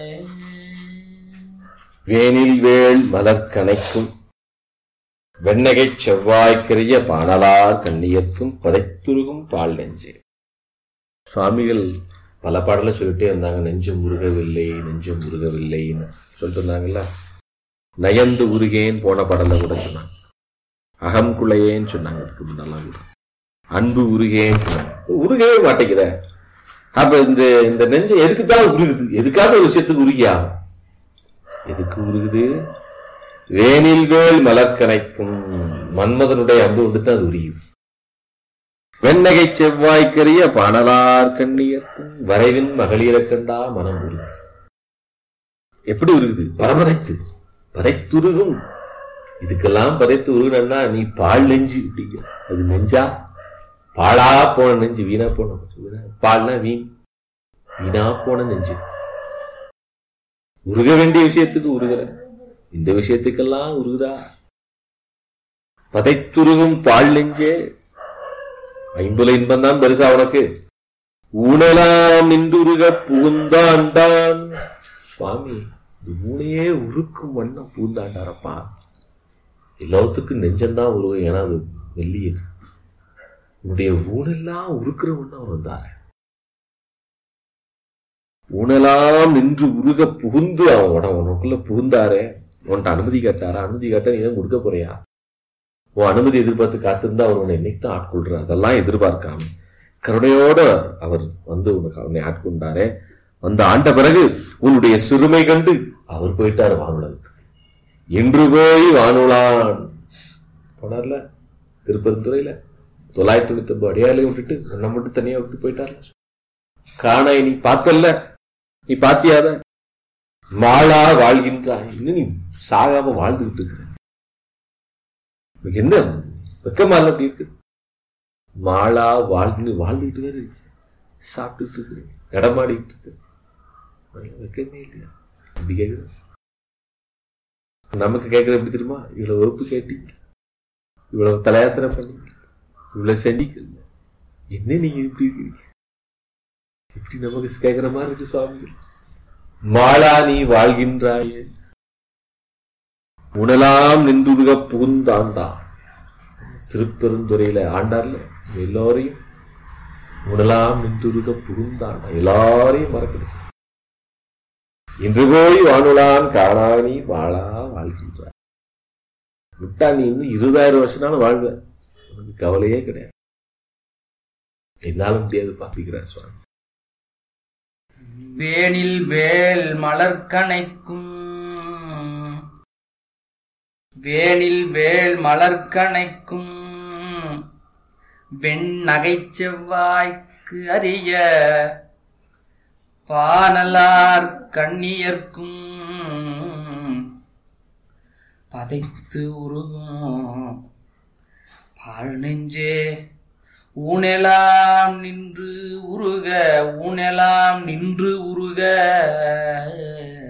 வேனில் வேள் மலர்கணைக்கும் வெண்ணகைச் செவ்வாய்க்கரிய பாணலார் கண்ணியத்தும் பதைத்துருகும் பால் நெஞ்சே சுவாமிகள் பல பாடல சொல்லிட்டே இருந்தாங்க நெஞ்சம் உருகவில்லை நெஞ்சம் உருகவில்லைன்னு சொல்லிட்டு இருந்தாங்கல்ல நயந்து உருகேன் போன பாடல கூட சொன்னாங்க அகம் குலையேன்னு சொன்னாங்க அதுக்கு முன்னெல்லாம் கூட அன்பு உருகேன்னு சொன்னாங்க உருகவே மாட்டேங்குத அப்ப இந்த இந்த நெஞ்சம் எதுக்கு தான் உருகுது எதுக்காக ஒரு விஷயத்துக்கு உருகியா எதுக்கு உருகுது வேனில் வேல் மலர்கணைக்கும் மன்மதனுடைய அன்பு வந்துட்டு அது உரியுது வெண்ணகை செவ்வாய்க்கரிய பாணலார் கண்ணியர்க்கும் வரைவின் மகளிரக் கண்டா மனம் உருகுது எப்படி உருகுது பரமதைத்து பதைத்துருகும் இதுக்கெல்லாம் பதைத்து உருகுனா நீ பால் நெஞ்சு அப்படிங்க அது நெஞ்சா பாழா போன நெஞ்சு வீணா போன வீணா பால்னா வீண் வீணா போன நெஞ்சு உருக வேண்டிய விஷயத்துக்கு உருகல இந்த விஷயத்துக்கெல்லாம் உருகுதா பதைத்துருகும் பால் நெஞ்சே ஐம்புல இன்பம் தான் பெருசா உனக்கு ஊனலாம் நின்றுருக புகுந்தாண்டான் சுவாமி இந்த ஊனையே உருக்கும் வண்ணம் பூந்தாண்டாரப்பா எல்லாத்துக்கும் நெஞ்சம்தான் உருவம் ஏன்னா அது மெல்லியது உன்னுடைய ஊனெல்லாம் உருக்குற வண்ணம் அவர் வந்தாரு ஊனெல்லாம் நின்று உருக புகுந்து அவனோட உனக்குள்ள புகுந்தாரே உன்கிட்ட அனுமதி கேட்டாரா அனுமதி கேட்டா நீ தான் கொடுக்க போறியா உன் அனுமதி எதிர்பார்த்து காத்திருந்தா அவர் உன்னை என்னைக்கு தான் ஆட்கொள்ற அதெல்லாம் எதிர்பார்க்காம கருணையோட அவர் வந்து உனக்கு அவனை ஆட்கொண்டாரே வந்து ஆண்ட பிறகு உன்னுடைய சிறுமை கண்டு அவர் போயிட்டாரு வானுலகத்துக்கு இன்று போய் வானுலான் போனார்ல திருப்பரந்துறையில தொள்ளாயிரத்தி தொண்ணூத்தி ஒன்பது அடியாலையும் விட்டுட்டு உன்னை மட்டும் தனியா விட்டு போயிட்டார்ல காணாய் நீ பார்த்தல்ல நீ பாத்தியாத மாளா வாழ்கின்றாய் இன்னும் நீ சாகாம வாழ்ந்துகிட்டு இருக்கிற உனக்கு என்ன வெக்கமா இல்ல அப்படி இருக்கு மாளா வாழ்ந்து வாழ்ந்துகிட்டு வேற இருக்கு. சாப்பிட்டுட்டு இருக்கு நடமாடிட்டு இருக்கு வெக்கமே இல்லையா அப்படி கேக்குது நமக்கு கேட்கறது எப்படி தெரியுமா இவ்வளவு வகுப்பு கேட்டீங்க இவ்வளவு தலையாத்திரை பண்ணீங்க இவ்வளவு செஞ்சிக்கல என்ன நீங்க இப்படி இருக்கீங்க இப்படி நமக்கு கேட்கிற மாதிரி இருக்கு சுவாமி மாளா நீ வாழ்கின்றாயே உணலாம் நின்றுருக புகுந்தாண்டா திருப்பெருந்துறையில ஆண்டார்ல எல்லோரையும் உணலாம் நின்றுருக புகுந்தாண்டா எல்லாரையும் மறக்கடிச்சு இன்று போய் வானுலான் காணாணி வாழா வாழ்கின்றாய் விட்டா நீ இன்னும் இருபதாயிரம் வருஷம்னாலும் வாழ்வ உனக்கு கவலையே கிடையாது என்னால முடியாது பாப்பிக்கிறார் சுவாமி வேனில் வேல் மலர்கணைக்கும் வேனில் வேல் மலர்கணைக்கும் வெண் நகைச்செவ்வாய்க்கு அறிய பானலார் கண்ணியர்க்கும் பதைத்து உருகும் பாழ் நெஞ்சே ஊனெலாம் நின்று உருக ஊனெலாம் நின்று உருக